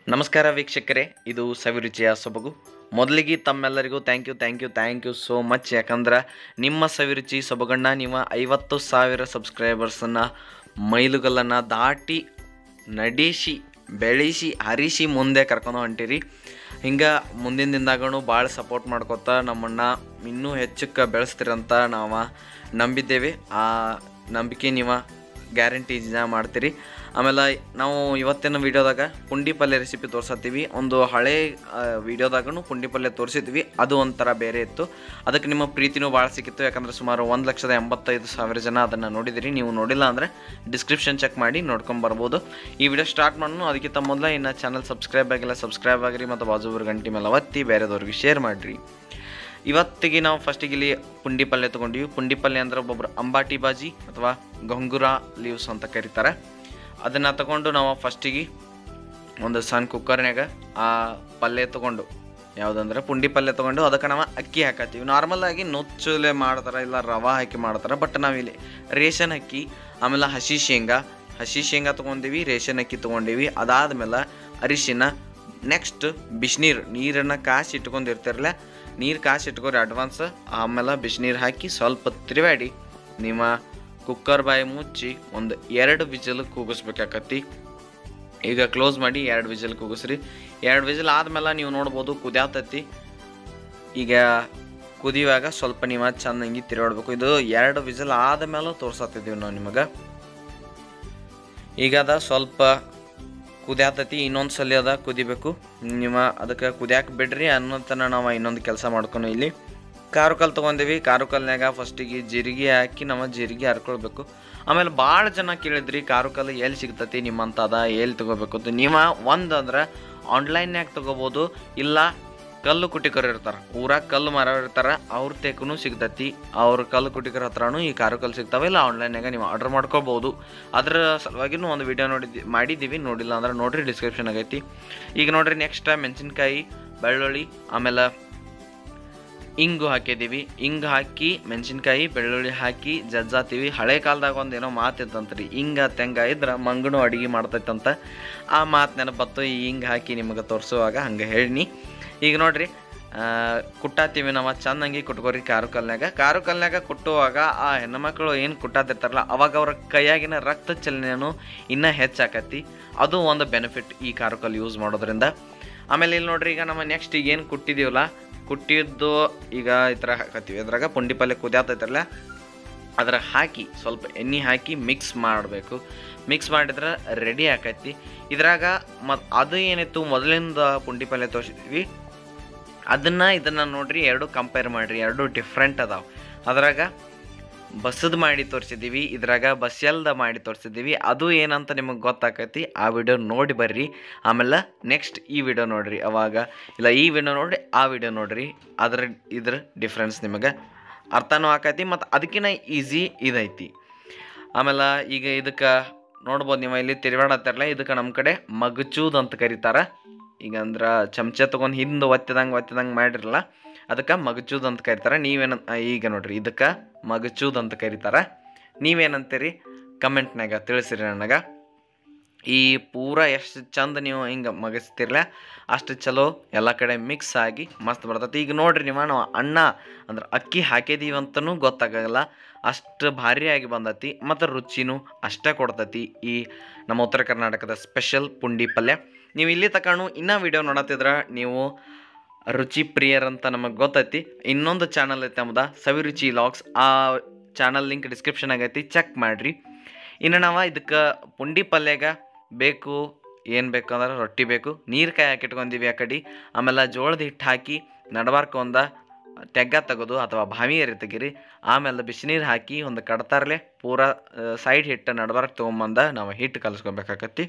ನಮಸ್ಕಾರ ವೀಕ್ಷಕರೇ ಇದು ಸವಿರುಚಿಯ ಸೊಬಗು ಮೊದಲಿಗೆ ತಮ್ಮೆಲ್ಲರಿಗೂ thank you thank you thank you so much ಯಾಕಂದ್ರೆ ನಿಮ್ಮ ಸವಿರುಚಿ ಸೊಬಗಣ್ಣ ನೀವು ಐವತ್ತು ಸಾವಿರ ಸಬ್ಸ್ಕ್ರೈಬರ್ಸನ್ನು ಮೈಲುಗಲ್ಲನ್ನು ದಾಟಿ ನಡೆಸಿ ಬೆಳೆಸಿ ಹರಿಸಿ ಮುಂದೆ ಕರ್ಕೊಂಡು ಹೊಂಟಿರಿ ಹಿಂಗೆ ಮುಂದಿನ ದಿನದಾಗೂ ಭಾಳ ಸಪೋರ್ಟ್ ಮಾಡ್ಕೊತ ನಮ್ಮನ್ನು ಇನ್ನೂ ಹೆಚ್ಚಕ್ಕೆ ಬೆಳೆಸ್ತೀರಂತ ನಾವು ನಂಬಿದ್ದೇವೆ ಆ ನಂಬಿಕೆ ನೀವು ಗ್ಯಾರಂಟಿ ಜನ ಮಾಡ್ತೀರಿ ಆಮೇಲೆ ನಾವು ಇವತ್ತಿನ ವಿಡಿಯೋದಾಗ ಪುಂಡಿ ಪಲ್ಯ ರೆಸಿಪಿ ತೋರ್ಸತ್ತೀವಿ ಒಂದು ಹಳೆ ವಿಡಿಯೋದಾಗೂ ಪುಂಡಿ ಪಲ್ಯ ತೋರಿಸಿದ್ವಿ ಅದು ಒಂಥರ ಬೇರೆ ಇತ್ತು ಅದಕ್ಕೆ ನಿಮ್ಮ ಪ್ರೀತಿನೂ ಭಾಳ ಸಿಕ್ಕಿತ್ತು ಯಾಕಂದರೆ ಸುಮಾರು ಒಂದು ಲಕ್ಷದ ಎಂಬತ್ತೈದು ಸಾವಿರ ಜನ ಅದನ್ನು ನೋಡಿದಿರಿ ನೀವು ನೋಡಿಲ್ಲ ಅಂದರೆ ಡಿಸ್ಕ್ರಿಪ್ಷನ್ ಚೆಕ್ ಮಾಡಿ ನೋಡ್ಕೊಂಡು ಬರ್ಬೋದು ಈ ವಿಡಿಯೋ ಸ್ಟಾರ್ಟ್ ಮಾಡೋಣ ಅದಕ್ಕಿಂತ ಮೊದಲ ಇನ್ನು ಚಾನಲ್ ಸಬ್ಸ್ಕ್ರೈಬ್ ಆಗಿಲ್ಲ ಸಬ್ಸ್ಕ್ರೈಬ್ ಆಗಿರಿ ಮತ್ತು ಬಾಜುಬರ್ ಗಂಟೆ ಮೇಲೆ ಒತ್ತಿ ಬೇರೆದವ್ರಿಗೆ ಶೇರ್ ಮಾಡಿರಿ ಇವತ್ತಿಗೆ ನಾವು ಫಸ್ಟಿಗೆ ಇಲ್ಲಿ ಪುಂಡಿ ಪಲ್ಯ ತೊಗೊಂಡಿವಿ ಪುಂಡಿ ಪಲ್ಯ ಅಂದ್ರೆ ಒಬ್ಬೊಬ್ರು ಅಂಬಾಟಿ ಬಾಜಿ ಅಥವಾ ಗೊಂಗುರ ಲೀವ್ಸ್ ಅಂತ ಕರೀತಾರೆ ಅದನ್ನು ತಗೊಂಡು ನಾವು ಫಸ್ಟಿಗೆ ಒಂದು ಸಣ್ಣ ಕುಕ್ಕರ್ನ್ಯಾಗ ಆ ಪಲ್ಯ ತೊಗೊಂಡು ಯಾವುದಂದ್ರೆ ಪುಂಡಿ ಪಲ್ಯ ತೊಗೊಂಡು ಅದಕ್ಕೆ ನಾವು ಅಕ್ಕಿ ಹಾಕತ್ತೀವಿ ನಾರ್ಮಲ್ ಆಗಿ ನುಚ್ಚುಲೆ ಮಾಡ್ತಾರೆ ಇಲ್ಲ ರವಾ ಹಾಕಿ ಮಾಡ್ತಾರೆ ಬಟ್ ನಾವಿಲ್ಲಿ ರೇಷನ್ ಅಕ್ಕಿ ಆಮೇಲೆ ಹಸಿ ಶೇಂಗಾ ಹಸಿ ಶೇಂಗಾ ತೊಗೊಂಡಿವಿ ರೇಷನ್ ಅಕ್ಕಿ ತೊಗೊಂಡಿವಿ ಅದಾದ್ಮೇಲೆ ಅರಿಶಿನ ನೆಕ್ಸ್ಟ್ ಬಿಸಿನೀರು ನೀರನ್ನು ಕಾಸಿ ಇಟ್ಕೊಂಡಿರ್ತಿರಲ್ಲ ನೀರು ಕಾಸಿ ಇಟ್ಕೊರಿ ಅಡ್ವಾನ್ಸ್ ಆಮೇಲೆ ಬಿಸಿನೀರು ಹಾಕಿ ಸ್ವಲ್ಪ ತಿರುವಾಡಿ ನಿಮ್ಮ ಕುಕ್ಕರ್ ಬಾಯಿ ಮುಚ್ಚಿ ಒಂದು ಎರಡು ವಿಜಲ್ ಕೂಗಿಸ್ಬೇಕಾಕತಿ ಈಗ ಕ್ಲೋಸ್ ಮಾಡಿ ಎರಡು ವಿಜಲ್ ಕೂಗಿಸ್ರಿ ಎರಡು ವಿಜಲ್ ಆದ್ಮೇಲೆ ನೀವು ನೋಡ್ಬೋದು ಕುದಿಯಾತತಿ ಈಗ ಕುದಿಯುವಾಗ ಸ್ವಲ್ಪ ನೀವು ಚೆನ್ನಾಗಿ ತಿರುಗಾಡ್ಬೇಕು ಇದು ಎರಡು ವಿಜಲ್ ಆದಮೇಲೆ ತೋರ್ಸತ್ತಿದ್ದೀವಿ ನಾವು ನಿಮಗೆ ಈಗ ಅದ ಸ್ವಲ್ಪ ಕುದಿಯಾತತಿ ಇನ್ನೊಂದು ಸಲ ಅದ ಕುದಿಬೇಕು ನಿಮ್ಮ ಅದಕ್ಕೆ ಕುದಿಯಾಕ ಬಿಡ್ರಿ ಅನ್ನೋತನ ನಾವು ಇನ್ನೊಂದು ಕೆಲಸ ಮಾಡ್ಕೊಂಡು ಇಲ್ಲಿ ಕಾರು ಕಲ್ ತೊಗೊಂಡಿವಿ ಕಾರು ಕಲ್ನ್ಯಾಗ ಫಸ್ಟಿಗೆ ಜೀರಿಗೆ ಹಾಕಿ ನಮ್ಮ ಜೀರಿಗೆ ಹರ್ಕೊಳ್ಬೇಕು ಆಮೇಲೆ ಭಾಳ ಜನ ಕೇಳಿದ್ರಿ ಕಾರು ಕಲ್ಲು ಎಲ್ಲಿ ಸಿಗ್ತತಿ ನಿಮ್ಮಂತ ಅದ ಎಲ್ಲಿ ತೊಗೋಬೇಕು ಅಂತ ನೀವು ಒಂದು ಅಂದ್ರೆ ಆನ್ಲೈನ್ಯಾಗ ತೊಗೋಬೋದು ಇಲ್ಲ ಕಲ್ಲು ಕುಟಿಕರು ಇರ್ತಾರೆ ಊರಾಗ ಕಲ್ಲು ಮಾರೋರು ಇರ್ತಾರೆ ಅವ್ರ ತೆಕ್ಕೂ ಸಿಗ್ತತಿ ಅವ್ರ ಕಲ್ಲು ಕುಟಿಕರ ಹತ್ರನೂ ಈ ಕಾರು ಕಲ್ಲು ಸಿಗ್ತಾವೆ ಇಲ್ಲ ಆನ್ಲೈನ್ಯಾಗ ನೀವು ಆರ್ಡರ್ ಮಾಡ್ಕೋಬೋದು ಅದ್ರ ಸಲುವಾಗಿನೂ ಒಂದು ವಿಡಿಯೋ ನೋಡಿದ್ವಿ ಮಾಡಿದ್ದೀವಿ ನೋಡಿಲ್ಲ ಅಂದ್ರೆ ನೋಡ್ರಿ ಡಿಸ್ಕ್ರಿಪ್ಷನ್ ಆಗೈತಿ ಈಗ ನೋಡ್ರಿ ನೆಕ್ಸ್ಟ್ ಮೆಣಸಿನ್ಕಾಯಿ ಬೆಳ್ಳುಳ್ಳಿ ಆಮೇಲೆ ಇಂಗು ಹಾಕಿದ್ದೀವಿ ಇಂಗು ಹಾಕಿ ಮೆಣಸಿನ್ಕಾಯಿ ಬೆಳ್ಳುಳ್ಳಿ ಹಾಕಿ ಜಜ್ಜಾತೀವಿ ಹಳೆ ಕಾಲದಾಗ ಒಂದು ಏನೋ ಮಾತಿತ್ತಂತ್ರಿ ಹಿಂಗ ತೆಂಗ ಇದ್ರೆ ಮಂಗನು ಅಡುಗೆ ಮಾಡ್ತೈತಂತ ಆ ಮಾತು ನೆನಪತ್ತು ಈ ಹಿಂಗೆ ಹಾಕಿ ನಿಮಗೆ ತೋರಿಸುವಾಗ ಹಂಗೆ ಹೇಳಿನಿ ಈಗ ನೋಡ್ರಿ ಆ, ಕುಟ್ಟಾತೀವಿ ನಾವು ಚೆನ್ನಾಗಿ ಕುಟ್ಕೋರಿ ಕಾರು ಕಲ್ನಾಗ ಕಾರು ಕಲ್ನಾಗ ಕುಟ್ಟುವಾಗ ಆ ಹೆಣ್ಮಕ್ಳು ಏನು ಕುಟ್ಟಾತಿರ್ತಾರಲ್ಲ ಅವಾಗ ಅವ್ರ ಕೈಯಾಗಿನ ರಕ್ತ ಚಲನೆಯೂ ಇನ್ನೂ ಹೆಚ್ಚಾಕತಿ ಅದು ಒಂದು ಬೆನಿಫಿಟ್ ಈ ಕಾರು ಕಲ್ಲು ಯೂಸ್ ಮಾಡೋದ್ರಿಂದ ಆಮೇಲೆ ಇಲ್ಲಿ ನೋಡ್ರಿ ಈಗ ನಮ್ಮ ನೆಕ್ಸ್ಟ್ ಈಗ ಏನು ಕುಟ್ಟಿದೀವಲ್ಲ ಕುಟ್ಟಿದ್ದು ಈಗ ಈ ಥರ ಹಾಕತ್ತೀವಿ ಅದ್ರಾಗ ಪುಂಡಿ ಪಲ್ಯ ಕುದಿಯಾತೈತಲ್ಲ ಅದ್ರ ಹಾಕಿ ಸ್ವಲ್ಪ ಎಣ್ಣೆ ಹಾಕಿ ಮಿಕ್ಸ್ ಮಾಡಬೇಕು ಮಿಕ್ಸ್ ಮಾಡಿದ್ರೆ ರೆಡಿ ಆಕೈತಿ ಇದ್ರಾಗ ಮತ್ತು ಅದು ಏನಿತ್ತು ಮೊದಲಿಂದ ಪುಂಡಿ ಪಲ್ಯ ತೋರಿಸಿದ್ವಿ ಅದನ್ನು ಇದನ್ನು ನೋಡ್ರಿ ಎರಡು ಕಂಪೇರ್ ಮಾಡಿರಿ ಎರಡು ಡಿಫ್ರೆಂಟ್ ಅದಾವೆ ಅದ್ರಾಗ ಬಸ್ಸದ್ ಮಾಡಿ ತೋರಿಸಿದ್ದೀವಿ ಇದ್ರಾಗ ಬಸ್ಸಲ್ದ ಮಾಡಿ ತೋರಿಸಿದ್ದೀವಿ ಅದು ಏನಂತ ನಿಮಗೆ ಗೊತ್ತಾಕೈತಿ ಆ ವಿಡಿಯೋ ನೋಡಿ ಬರ್ರಿ ಆಮೇಲೆ ನೆಕ್ಸ್ಟ್ ಈ ವಿಡಿಯೋ ನೋಡ್ರಿ ಅವಾಗ ಇಲ್ಲ ಈ ವಿಡಿಯೋ ನೋಡ್ರಿ ಆ ವಿಡಿಯೋ ನೋಡ್ರಿ ಅದ್ರ ಇದ್ರ ಡಿಫ್ರೆನ್ಸ್ ನಿಮಗೆ ಅರ್ಥನೂ ಆಕೈತಿ ಮತ್ತು ಅದಕ್ಕಿಂತ ಈಸಿ ಇದೈತಿ ಆಮೇಲೆ ಈಗ ಇದಕ್ಕೆ ನೋಡ್ಬೋದು ನೀವು ಇಲ್ಲಿ ತಿರುಗಾಡತ್ತಾರಲ್ಲ ಇದಕ್ಕೆ ನಮ್ಮ ಕಡೆ ಮಗಚೂದ್ ಅಂತ ಕರೀತಾರೆ ಈಗ ಅಂದ್ರೆ ಚಮಚ ತೊಗೊಂಡು ಹಿಂದೆ ಒತ್ತಿದಂಗೆ ಒತ್ತಿದಂಗೆ ಮಾಡಿರಲ್ಲ ಅದಕ್ಕೆ ಮಗಚೂದ್ ಅಂತ ಕರೀತಾರೆ ನೀವೇನ ಈಗ ನೋಡ್ರಿ ಇದಕ್ಕೆ ಮಗಚೂದ್ ಅಂತ ಕರೀತಾರೆ ನೀವೇನಂತೀರಿ ಕಮೆಂಟ್ನಾಗ ತಿಳಿಸಿರಿ ನನಗೆ ಈ ಪೂರ ಎಷ್ಟು ಚಂದ ನೀವು ಹಿಂಗೆ ಮಗಸ್ತಿರ್ಲ ಅಷ್ಟು ಚಲೋ ಎಲ್ಲ ಕಡೆ ಮಿಕ್ಸ್ ಆಗಿ ಮಸ್ತ್ ಬರ್ತೈತಿ ಈಗ ನೋಡ್ರಿ ನೀವು ನಾವು ಅನ್ನ ಅಂದ್ರೆ ಅಕ್ಕಿ ಹಾಕಿದೀವಿ ಅಂತಲೂ ಗೊತ್ತಾಗಲ್ಲ ಅಷ್ಟು ಭಾರಿಯಾಗಿ ಬಂದತಿ ಮತ್ತು ರುಚಿನೂ ಅಷ್ಟೇ ಕೊಡ್ತೈತಿ ಈ ನಮ್ಮ ಉತ್ತರ ಕರ್ನಾಟಕದ ಸ್ಪೆಷಲ್ ಪುಂಡಿ ಪಲ್ಯ ನೀವು ಇಲ್ಲಿ ತಕೊಂಡು ಇನ್ನೂ ವಿಡಿಯೋ ನೋಡತ್ತಿದ್ರೆ ನೀವು ರುಚಿ ಪ್ರಿಯರಂತ ನಮಗೆ ಗೊತ್ತೈತಿ ಇನ್ನೊಂದು ಚಾನಲ್ ಐತೆ ನಮ್ದು ಸವಿರುಚಿ ಲಾಗ್ಸ್ ಆ ಚಾನಲ್ ಲಿಂಕ್ ಡಿಸ್ಕ್ರಿಪ್ಷನ್ ಆಗೈತಿ ಚೆಕ್ ಮಾಡಿರಿ ಇನ್ನು ನಾವು ಇದಕ್ಕೆ ಪುಂಡಿ ಪಲ್ಯಾಗ ಬೇಕು ಏನು ಬೇಕು ಅಂದ್ರೆ ರೊಟ್ಟಿ ಬೇಕು ನೀರು ಕಾಯಿ ಹಾಕಿ ಇಟ್ಕೊಂಡೀವಿ ಆ ಕಡೆ ಆಮೇಲೆ ಜೋಳದ ಹಿಟ್ಟು ಹಾಕಿ ನಡಬಾರ್ಕ ಒಂದು ತೆಗ್ಗ ತೆಗೆದು ಅಥವಾ ಬಾವಿ ಏರಿ ತೆಗೀರಿ ಆಮೇಲೆ ಬಿಸಿನೀರು ಹಾಕಿ ಒಂದು ಕಡ್ತಾರಲೆ ಪೂರ ಸೈಡ್ ಹಿಟ್ಟು ನಡಬಾರ್ಕ ತೊಗೊಂಬಂದ ನಾವು ಹಿಟ್ಟು ಕಲಿಸ್ಕೊಬೇಕಾಕತಿ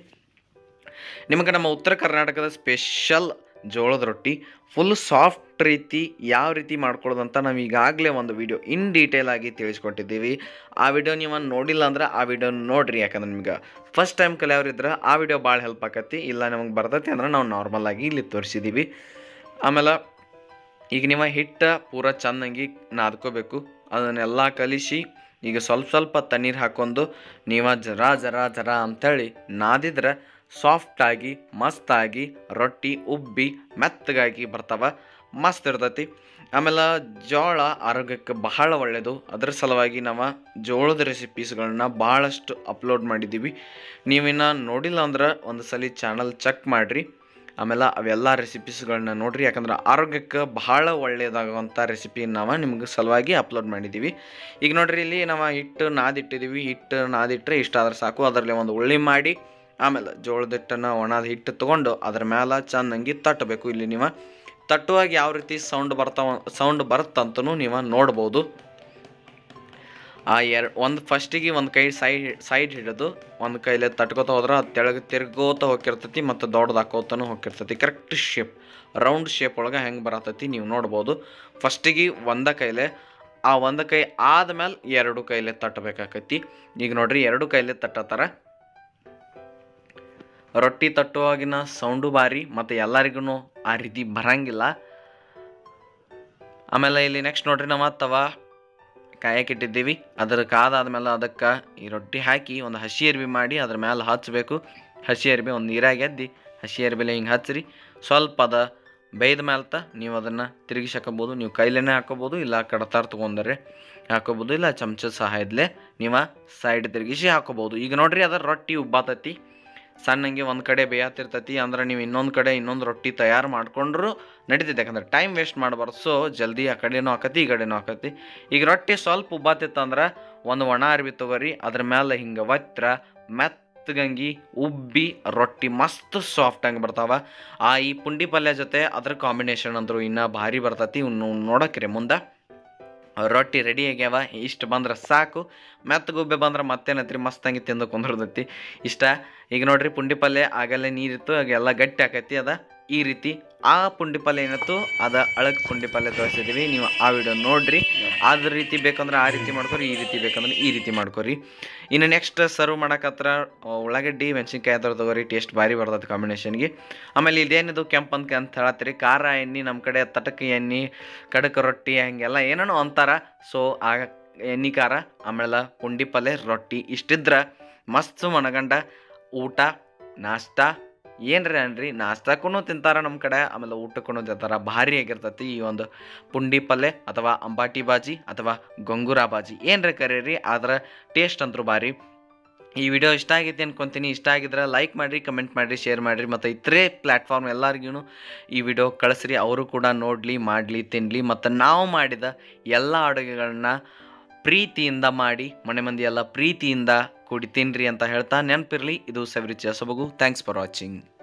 ನಿಮಗೆ ನಮ್ಮ ಉತ್ತರ ಕರ್ನಾಟಕದ ಸ್ಪೆಷಲ್ ಜೋಳದ ರೊಟ್ಟಿ ಫುಲ್ ಸಾಫ್ಟ್ ರೀತಿ ಯಾವ ರೀತಿ ಮಾಡ್ಕೊಳ್ಳೋದು ಅಂತ ನಾವು ಈಗಾಗಲೇ ಒಂದು ವಿಡಿಯೋ ಇನ್ ಡೀಟೇಲ್ ಆಗಿ ತಿಳಿಸ್ಕೊಟ್ಟಿದ್ದೀವಿ ಆ ವಿಡಿಯೋ ನೀವು ನೋಡಿಲ್ಲ ಅಂದ್ರೆ ಆ ವಿಡಿಯೋ ನೋಡ್ರಿ ಯಾಕಂದ್ರೆ ನಿಮ್ಗೆ ಫಸ್ಟ್ ಟೈಮ್ ಕಲಿಯೋರು ಇದ್ರೆ ಆ ವಿಡಿಯೋ ಭಾಳ ಹೆಲ್ಪ್ ಆಕತಿ ಇಲ್ಲ ನಮಗೆ ಬರ್ತೈತಿ ಅಂದ್ರೆ ನಾವು ನಾರ್ಮಲ್ ಆಗಿ ಇಲ್ಲಿ ತೋರಿಸಿದ್ದೀವಿ ಆಮೇಲೆ ಈಗ ನೀವು ಹಿಟ್ಟು ಪೂರ ಚೆನ್ನಾಗಿ ನಾದ್ಕೋಬೇಕು ಅದನ್ನೆಲ್ಲ ಕಲಿಸಿ ಈಗ ಸ್ವಲ್ಪ ಸ್ವಲ್ಪ ತಣ್ಣೀರು ಹಾಕ್ಕೊಂಡು ನೀವು ಜರ ಜರ ಜರ ಅಂಥೇಳಿ ನಾದಿದ್ರೆ ಸಾಫ್ಟಾಗಿ ಮಸ್ತಾಗಿ ರೊಟ್ಟಿ ಉಬ್ಬಿ ಮೆತ್ತಗಾಗಿ ಬರ್ತಾವ ಮಸ್ತ್ ಇರ್ತೈತಿ ಆಮೇಲೆ ಜೋಳ ಆರೋಗ್ಯಕ್ಕೆ ಬಹಳ ಒಳ್ಳೆಯದು ಅದ್ರ ಸಲುವಾಗಿ ನಾವು ಜೋಳದ ರೆಸಿಪೀಸ್ಗಳನ್ನ ಭಾಳಷ್ಟು ಅಪ್ಲೋಡ್ ಮಾಡಿದ್ದೀವಿ ನೀವಿನ್ನ ನೋಡಿಲ್ಲ ಅಂದ್ರೆ ಒಂದು ಸಲ ಚಾನಲ್ ಚೆಕ್ ಮಾಡಿರಿ ಆಮೇಲೆ ಅವೆಲ್ಲ ರೆಸಿಪೀಸ್ಗಳನ್ನ ನೋಡ್ರಿ ಯಾಕಂದ್ರೆ ಆರೋಗ್ಯಕ್ಕೆ ಬಹಳ ಒಳ್ಳೆಯದಾಗುವಂಥ ರೆಸಿಪಿ ನಾವು ನಿಮ್ಗೆ ಸಲುವಾಗಿ ಅಪ್ಲೋಡ್ ಮಾಡಿದ್ದೀವಿ ಈಗ ನೋಡ್ರಿ ಇಲ್ಲಿ ನಾವು ಹಿಟ್ಟು ನಾದಿಟ್ಟಿದ್ದೀವಿ ಹಿಟ್ಟು ನಾದಿಟ್ಟರೆ ಇಷ್ಟ ಆದ್ರೆ ಸಾಕು ಅದರಲ್ಲಿ ಒಂದು ಉಳ್ಳಿ ಮಾಡಿ ಆಮೇಲೆ ಜೋಳದ ಹಿಟ್ಟನ್ನು ಒಣದ ಹಿಟ್ಟು ತೊಗೊಂಡು ಅದ್ರ ಮೇಲೆ ಚೆನ್ನಾಗಿ ತಟ್ಟಬೇಕು ಇಲ್ಲಿ ನೀವು ತಟ್ಟುವಾಗ ಯಾವ ರೀತಿ ಸೌಂಡ್ ಬರ್ತಾವ ಸೌಂಡ್ ಬರುತ್ತಂತನೂ ನೀವು ನೋಡ್ಬೋದು ಆ ಎರಡು ಒಂದು ಫಸ್ಟಿಗೆ ಒಂದು ಕೈ ಸೈಡ್ ಸೈಡ್ ಹಿಡಿದು ಒಂದು ಕೈಲೇ ತಟ್ಕೋತ ಹೋದ್ರೆ ಅದು ತೆಳಗೆ ತಿರ್ಗೋತ ಹೋಗಿರ್ತೈತಿ ಮತ್ತು ದೊಡ್ಡದಾಕೋತನೂ ಹೋಗಿರ್ತೈತಿ ಕರೆಕ್ಟ್ ಶೇಪ್ ರೌಂಡ್ ಶೇಪ್ ಒಳಗೆ ಹೆಂಗೆ ಬರತೈತಿ ನೀವು ನೋಡ್ಬೋದು ಫಸ್ಟಿಗೆ ಒಂದ ಕೈಲೇ ಆ ಒಂದು ಕೈ ಆದ್ಮೇಲೆ ಎರಡು ಕೈಲೇ ತಟ್ಟಬೇಕಾಕೈತಿ ಈಗ ನೋಡ್ರಿ ಎರಡು ಕೈಲೇ ತಟ್ಟತ್ತಾರ ರೊಟ್ಟಿ ತಟ್ಟುವಾಗಿನ ಸೌಂಡು ಭಾರಿ ಮತ್ತು ಎಲ್ಲರಿಗೂ ಆ ರೀತಿ ಬರಂಗಿಲ್ಲ ಆಮೇಲೆ ಇಲ್ಲಿ ನೆಕ್ಸ್ಟ್ ನೋಡ್ರಿ ನಾವು ತವಾ ಕಾಯಕ್ಕಿಟ್ಟಿದ್ದೀವಿ ಅದ್ರ ಕಾದಾದ್ಮೇಲೆ ಅದಕ್ಕೆ ಈ ರೊಟ್ಟಿ ಹಾಕಿ ಒಂದು ಹಸಿ ಅರ್ಬಿ ಮಾಡಿ ಅದ್ರ ಮೇಲೆ ಹಚ್ಚಬೇಕು ಹಸಿ ಅರ್ಬಿ ಒಂದು ನೀರಾಗಿ ಎದ್ದಿ ಹಸಿ ಅರ್ಬಿಲೆ ಹಿಂಗೆ ಹಚ್ಚಿರಿ ಸ್ವಲ್ಪ ಅದ ಬೇಯ್ದ ಮೇಲ್ತ ನೀವು ಅದನ್ನು ತಿರುಗಿಸಿ ಹಾಕೋಬೋದು ನೀವು ಕೈಲೇನೆ ಹಾಕೋಬೋದು ಇಲ್ಲ ಕಡತಾರ ತೊಗೊಂಡ್ರೆ ಹಾಕೋಬೋದು ಇಲ್ಲ ಚಮಚದ ಸಹಾಯದಲ್ಲೇ ನೀವು ಸೈಡ್ ತಿರುಗಿಸಿ ಹಾಕೋಬೋದು ಈಗ ನೋಡ್ರಿ ಅದರ ರೊಟ್ಟಿ ಉಬ್ಬಾತತಿ ಸಣ್ಣಂಗೆ ಒಂದು ಕಡೆ ಬೇಯತ್ತಿರ್ತೈತಿ ಅಂದ್ರೆ ನೀವು ಇನ್ನೊಂದು ಕಡೆ ಇನ್ನೊಂದು ರೊಟ್ಟಿ ತಯಾರು ಮಾಡ್ಕೊಂಡ್ರು ನಡೀತೈತೆ ಯಾಕಂದ್ರೆ ಟೈಮ್ ವೇಸ್ಟ್ ಮಾಡಬಾರ್ದು ಸೊ ಜಲ್ದಿ ಆ ಕಡೆನೂ ಆಕತಿ ಈ ಕಡೆನೂ ಆಕತಿ ಈಗ ರೊಟ್ಟಿ ಸ್ವಲ್ಪ ಉಬ್ಬಾತಿತ್ತಂದ್ರೆ ಒಂದು ಒಣ ಅರ್ಬಿ ತೊಗೊರಿ ಅದ್ರ ಮೇಲೆ ಹಿಂಗೆ ಒತ್ತರ ಮೆತ್ತಗಂಗಿ ಉಬ್ಬಿ ರೊಟ್ಟಿ ಮಸ್ತ್ ಸಾಫ್ಟಂಗೆ ಬರ್ತಾವ ಆ ಈ ಪುಂಡಿ ಪಲ್ಯ ಜೊತೆ ಅದ್ರ ಕಾಂಬಿನೇಷನ್ ಅಂದ್ರು ಇನ್ನೂ ಭಾರಿ ಬರ್ತೈತಿ ಇನ್ನು ನೋಡಕ್ರಿ ಮುಂದೆ ರೊಟ್ಟಿ ರೆಡಿ ಆಗ್ಯಾವ ಇಷ್ಟು ಬಂದ್ರೆ ಸಾಕು ಮೆತ್ತಗುಬ್ಬೆ ಬಂದ್ರೆ ಮತ್ತೇನತ್ರಿ ಮಸ್ತಂಗಿ ತಿಂದು ಕುಂದಿರ್ತೈತಿ ಇಷ್ಟ ಈಗ ನೋಡ್ರಿ ಪುಂಡಿ ಪಲ್ಯ ಆಗಲ್ಲೇ ನೀರಿತ್ತು ಆಗ ಎಲ್ಲ ಗಟ್ಟಿ ಆಕೈತಿ ಅದ ಈ ರೀತಿ ಆ ಪುಂಡಿ ಪಲ್ಯ ಏನಿತ್ತು ಅದ ಅಳಗ್ ಪುಂಡಿ ಪಲ್ಯ ತೋರಿಸಿದ್ದೀವಿ ನೀವು ಆ ವಿಡಿಯೋ ನೋಡ್ರಿ ಅದ ರೀತಿ ಬೇಕಂದ್ರೆ ಆ ರೀತಿ ಮಾಡ್ಕೊರಿ ಈ ರೀತಿ ಬೇಕಂದ್ರೆ ಈ ರೀತಿ ಮಾಡ್ಕೊರಿ ಇನ್ನು ನೆಕ್ಸ್ಟ್ ಸರ್ವ್ ಮಾಡಕತ್ರ ಉಳ್ಳಾಗಡ್ಡಿ ಮೆಣಸಿನ್ಕಾಯಿ ಅದ್ರ ತಗೋರಿ ಟೇಸ್ಟ್ ಭಾರಿ ಬರ್ತೈತೆ ಕಾಂಬಿನೇಷನ್ಗೆ ಆಮೇಲೆ ಇದೇನಿದು ಕೆಂಪು ಅಂತ ಅಂತ ಹೇಳತ್ತೀರಿ ಖಾರ ಎಣ್ಣೆ ನಮ್ಮ ಕಡೆ ತಟಕ ಎಣ್ಣೆ ಕಡಕ ರೊಟ್ಟಿ ಹಂಗೆಲ್ಲ ಏನೇನೋ ಅಂತಾರ ಸೊ ಆ ಎಣ್ಣೆ ಖಾರ ಆಮೇಲೆ ಪುಂಡಿ ಪಲ್ಯ ರೊಟ್ಟಿ ಇಷ್ಟಿದ್ರೆ ಮಸ್ತ್ ಮನಗಂಡ ಊಟ ನಾಷ್ಟ ಏನ್ರಿ ಅನ್ರಿ ನಾಷ್ಟಕ್ಕೂ ತಿಂತಾರ ನಮ್ಮ ಕಡೆ ಆಮೇಲೆ ಊಟಕ್ಕೂ ತಿಂತಾರ ಭಾರಿ ಆಗಿರ್ತೈತಿ ಈ ಒಂದು ಪುಂಡಿ ಪಲ್ಯ ಅಥವಾ ಅಂಬಾಟಿ ಬಾಜಿ ಅಥವಾ ಗೊಂಗೂರ ಬಾಜಿ ಏನ್ರಿ ಕರೀರಿ ಆದ್ರೆ ಟೇಸ್ಟ್ ಅಂತೂ ಭಾರಿ ಈ ವಿಡಿಯೋ ಇಷ್ಟ ಆಗೈತಿ ಅನ್ಕೊಂತೀನಿ ಇಷ್ಟ ಆಗಿದ್ರೆ ಲೈಕ್ ಮಾಡಿರಿ ಕಮೆಂಟ್ ಮಾಡಿರಿ ಶೇರ್ ಮಾಡಿರಿ ಮತ್ತು ಇತರೆ ಪ್ಲ್ಯಾಟ್ಫಾರ್ಮ್ ಎಲ್ಲರಿಗೂ ಈ ವಿಡಿಯೋ ಕಳಿಸ್ರಿ ಅವರು ಕೂಡ ನೋಡಲಿ ಮಾಡಲಿ ತಿನ್ನಲಿ ಮತ್ತು ನಾವು ಮಾಡಿದ ಎಲ್ಲ ಅಡುಗೆಗಳನ್ನ ಪ್ರೀತಿಯಿಂದ ಮಾಡಿ ಮನೆ ಮಂದಿ ಎಲ್ಲ ಪ್ರೀತಿಯಿಂದ ಕೂಡಿ ತಿನ್ನಿರಿ ಅಂತ ಹೇಳ್ತಾ ನೆನಪಿರಲಿ ಇದು ಸವಿರುಚಿಯ ಸೊಬಗು ಥ್ಯಾಂಕ್ಸ್ ಫಾರ್ ವಾಚಿಂಗ್